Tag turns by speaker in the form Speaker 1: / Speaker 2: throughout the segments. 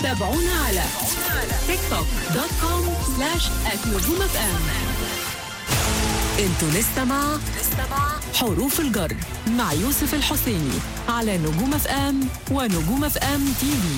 Speaker 1: تابعونا على تيك توك دوت كوم سلاش نجوم اف ام انتوا لسه مع حروف الجر مع يوسف الحسيني على نجوم اف ام ونجوم اف ام تي في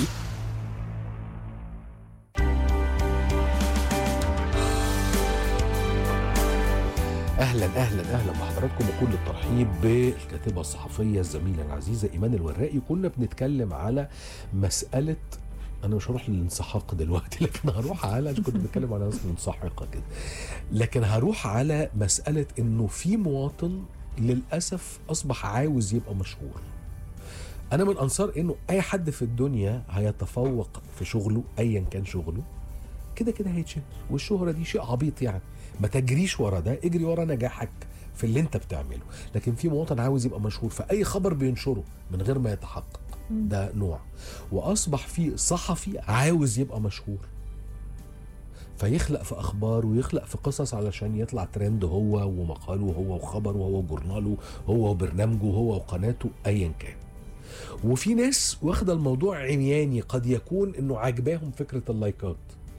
Speaker 2: اهلا اهلا اهلا بحضراتكم وكل الترحيب بالكاتبه الصحفيه الزميله العزيزه ايمان الورائي كنا بنتكلم على مساله انا مش هروح للانسحاق دلوقتي لكن هروح على كنت بتكلم على ناس منسحقه كده لكن هروح على مساله انه في مواطن للاسف اصبح عاوز يبقى مشهور انا من انصار انه اي حد في الدنيا هيتفوق في شغله ايا كان شغله كده كده هيتشهر والشهرة دي شيء عبيط يعني ما تجريش ورا ده اجري ورا نجاحك في اللي انت بتعمله لكن في مواطن عاوز يبقى مشهور فاي خبر بينشره من غير ما يتحقق ده نوع واصبح في صحفي عاوز يبقى مشهور فيخلق في اخبار ويخلق في قصص علشان يطلع ترند هو ومقاله هو وخبره هو وجورناله هو وبرنامجه هو وقناته ايا كان وفي ناس واخده الموضوع عمياني قد يكون انه عاجباهم فكره اللايكات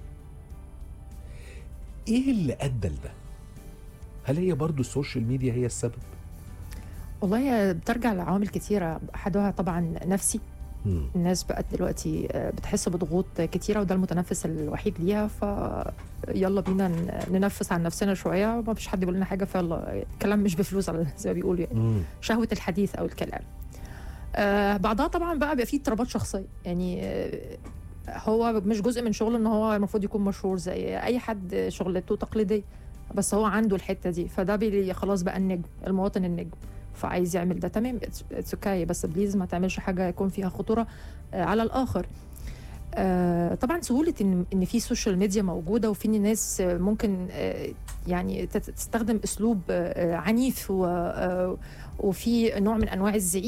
Speaker 2: ايه اللي ادى لده هل هي برضو السوشيال ميديا هي السبب
Speaker 3: والله هي بترجع لعوامل كتيرة أحدها طبعا نفسي
Speaker 2: مم.
Speaker 3: الناس بقت دلوقتي آه، بتحس بضغوط كتيرة وده المتنفس الوحيد ليها ف يلا بينا ن- ننفس عن نفسنا شوية ما فيش حد يقول لنا حاجة فيلا الكلام مش بفلوس على زي ما بيقولوا يعني
Speaker 2: مم.
Speaker 3: شهوة الحديث أو الكلام آه بعضها طبعا بقى بيبقى فيه اضطرابات شخصية يعني آه هو مش جزء من شغله ان هو المفروض يكون مشهور زي اي حد شغلته تقليديه بس هو عنده الحته دي فده بي خلاص بقى النجم المواطن النجم فعايز يعمل ده تمام اتس اوكي بس بليز ما تعملش حاجه يكون فيها خطوره آه، على الاخر آه، طبعا سهوله ان ان في سوشيال ميديا موجوده وفي ناس آه، ممكن آه، يعني تت- تستخدم اسلوب آه، آه، عنيف و- آه، وفي نوع من انواع الزعيق